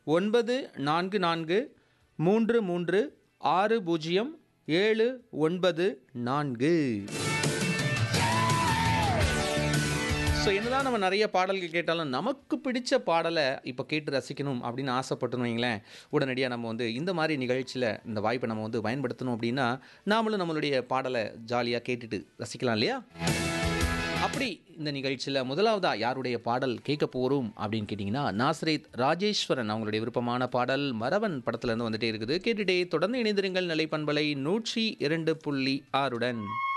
ஒன்பது நான்கு நான்கு மூன்று மூன்று ஆறு பூஜ்ஜியம் ஏழு ஒன்பது நான்கு ஸோ என்னதான் நம்ம நிறைய பாடல்கள் கேட்டாலும் நமக்கு பிடிச்ச பாடலை இப்போ கேட்டு ரசிக்கணும் அப்படின்னு ஆசைப்பட்டோம் வைங்களேன் உடனடியாக நம்ம வந்து இந்த மாதிரி நிகழ்ச்சியில் இந்த வாய்ப்பை நம்ம வந்து பயன்படுத்தணும் அப்படின்னா நாமளும் நம்மளுடைய பாடலை ஜாலியாக கேட்டுட்டு ரசிக்கலாம் இல்லையா அப்படி இந்த நிகழ்ச்சியில் முதலாவதா யாருடைய பாடல் கேட்க போகிறோம் அப்படின்னு கேட்டிங்கன்னா நாசரேத் ராஜேஸ்வரன் அவங்களுடைய விருப்பமான பாடல் மரவன் படத்துல இருந்து வந்துட்டே இருக்குது கேட்டுட்டே தொடர்ந்து இணைந்திருங்கள் நிலைப்பண்பலை நூற்றி இரண்டு புள்ளி ஆறுடன்